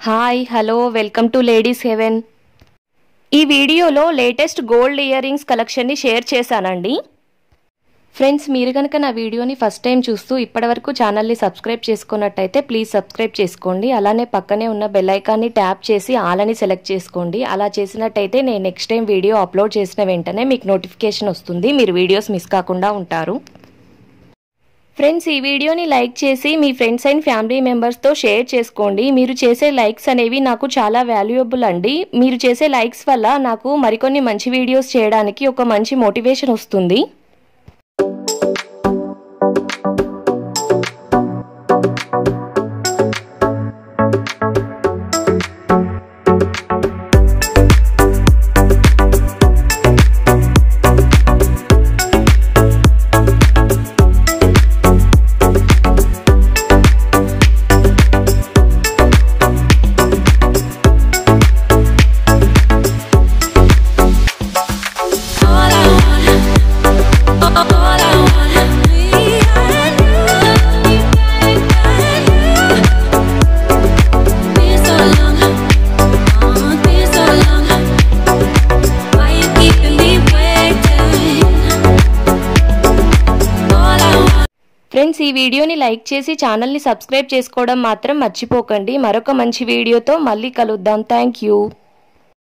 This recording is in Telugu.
Hi hello welcome to ladies heaven ఈ వీడియోలో లేటెస్ట్ గోల్డ్ ఇయర్ రింగ్స్ కలెక్షన్ని షేర్ చేశానండి ఫ్రెండ్స్ మీరు కనుక నా వీడియోని ఫస్ట్ టైం చూస్తూ ఇప్పటివరకు ఛానల్ని సబ్స్క్రైబ్ చేసుకున్నట్టయితే ప్లీజ్ సబ్స్క్రైబ్ చేసుకోండి అలానే పక్కనే ఉన్న బెల్ ఐకాన్ని ట్యాప్ చేసి ఆలని సెలెక్ట్ చేసుకోండి అలా చేసినట్టయితే నేను నెక్స్ట్ టైం వీడియో అప్లోడ్ చేసిన వెంటనే మీకు నోటిఫికేషన్ వస్తుంది మీరు వీడియోస్ మిస్ కాకుండా ఉంటారు ఫ్రెండ్స్ ఈ వీడియోని లైక్ చేసి మీ ఫ్రెండ్స్ అండ్ ఫ్యామిలీ మెంబర్స్తో షేర్ చేసుకోండి మీరు చేసే లైక్స్ అనేవి నాకు చాలా వాల్యుయబుల్ అండి మీరు చేసే లైక్స్ వల్ల నాకు మరికొన్ని మంచి వీడియోస్ చేయడానికి ఒక మంచి మోటివేషన్ వస్తుంది All I want, all I want, me and you, and you. Been so long, oh, been so long. Why you keeping me waiting? All I want. Friends ఈ వీడియోని లైక్ చేసి ఛానల్ని సబ్స్క్రైబ్ చేసుకోవడం మాత్రం మర్చిపోకండి మరొక మంచి వీడియోతో మళ్ళీ కలుద్దాం థ్యాంక్ యూ